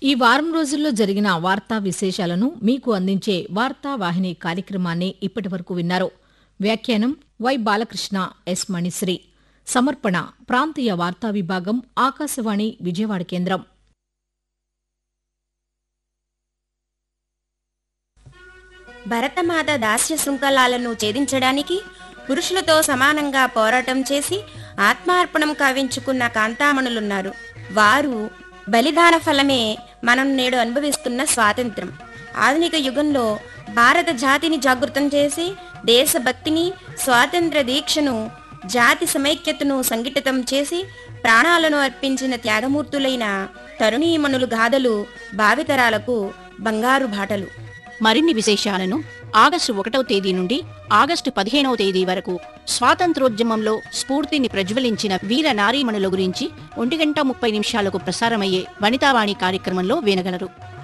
ఈ వారం రోజుల్లో జరిగిన వార్తా విశేషాలను మీకు అందించే వార్తా వాహిని కార్యక్రమాన్ని ఇప్పటివరకు విన్నారు వ్యాఖ్యానం వై బాలకృష్ణ ఎస్ మణిశ్రీ సమర్పణ ప్రాంతీయ వార్తా విభాగం ఆకాశవాణి విజయవాడ కేంద్రం భరతమాత దాస్య శృంఖలాలను ఛేదించడానికి పురుషులతో సమానంగా పోరాటం చేసి ఆత్మార్పణం కావించుకున్న కాంతామణులున్నారు వారు బలిదాన ఫలమే మనం నేడు అనుభవిస్తున్న స్వాతంత్రం ఆధునిక యుగంలో భారత జాతిని జాగృతం చేసి దేశభక్తిని స్వాతంత్ర దీక్షను జాతి సమైక్యతను సంఘటితం చేసి ప్రాణాలను అర్పించిన త్యాగమూర్తులైన తరుణీమణులు గాథలు భావితరాలకు బంగారు బాటలు మరిన్ని విశేషాలను ఆగస్టు ఒకటవ తేదీ నుండి ఆగస్టు పదిహేనవ తేదీ వరకు స్వాతంత్రోద్యమంలో స్ఫూర్తిని ప్రజ్వలించిన వీర నారీమణుల గురించి ఒంటి గంట ముప్పై నిమిషాలకు ప్రసారమయ్యే వనితావాణి కార్యక్రమంలో వినగలరు